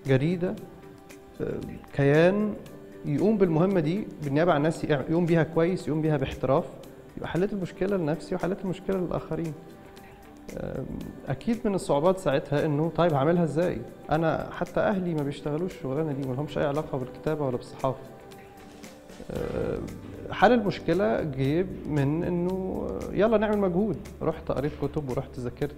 جريده آه، كيان يقوم بالمهمه دي بالنيابه عن الناس يقوم بيها كويس يقوم بيها باحتراف يبقى حليت المشكله لنفسي وحليت المشكله للاخرين آم، اكيد من الصعوبات ساعتها انه طيب هعملها ازاي انا حتى اهلي ما بيشتغلوش الشغلانه دي ما لهمش اي علاقه بالكتابه ولا بالصحافه آه، حل المشكله جه من انه يلا نعمل مجهود رحت قريت كتب ورحت ذاكرت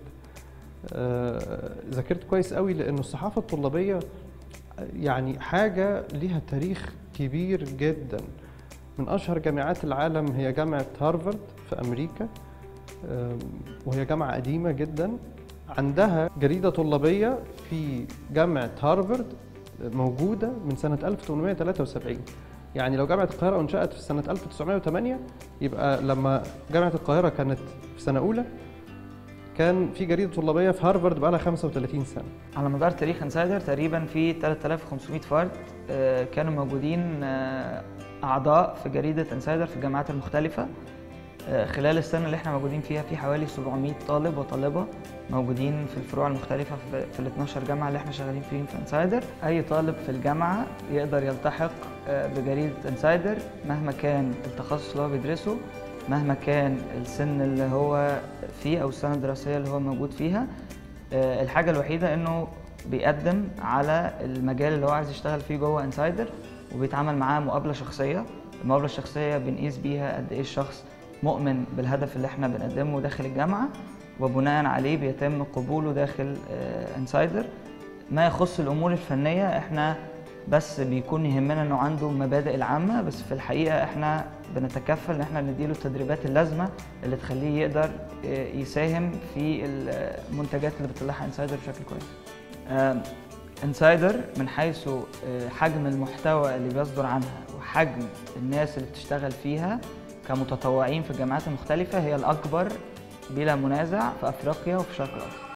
آه، ذاكرت كويس قوي لانه الصحافه الطلابيه يعني حاجه ليها تاريخ كبير جدا من اشهر جامعات العالم هي جامعه هارفارد في امريكا آم، وهي جامعه قديمه جدا عندها جريده طلابيه في جامعه هارفارد موجوده من سنه 1873 يعني لو جامعه القاهره انشات في سنه 1908 يبقى لما جامعه القاهره كانت في سنه اولى كان في جريده طلابيه في هارفارد بقى لها 35 سنه على مدار تاريخ انسايدر تقريبا في 3500 فرد آه، كانوا موجودين آه، اعضاء في جريده انسايدر في الجامعات المختلفه آه، خلال السنه اللي احنا موجودين فيها في حوالي 700 طالب وطالبه موجودين في الفروع المختلفه في, في ال 12 جامعه اللي احنا شغالين فيهم في انسايدر اي طالب في الجامعه يقدر يلتحق آه، بجريده انسايدر مهما كان التخصص اللي هو بيدرسه مهما كان السن اللي هو فيه او السنه الدراسيه اللي هو موجود فيها آه، الحاجه الوحيده انه بيقدم على المجال اللي هو عايز يشتغل فيه جوه انسايدر وبيتعامل معاه مقابله شخصيه المقابله الشخصيه بنقيس بيها قد ايه الشخص مؤمن بالهدف اللي احنا بنقدمه داخل الجامعه وبناء عليه بيتم قبوله داخل آه، انسايدر ما يخص الامور الفنيه احنا بس بيكون يهمنا انه عنده مبادئ العامه بس في الحقيقه احنا بنتكفل ان احنا نديله التدريبات اللازمه اللي تخليه يقدر آه، يساهم في المنتجات اللي بتطلعها انسايدر بشكل كويس. آم، انسايدر من حيث آه، حجم المحتوى اللي بيصدر عنها وحجم الناس اللي بتشتغل فيها كمتطوعين في الجامعات المختلفه هي الاكبر بلا منازع في افريقيا وفي الشرق الاوسط.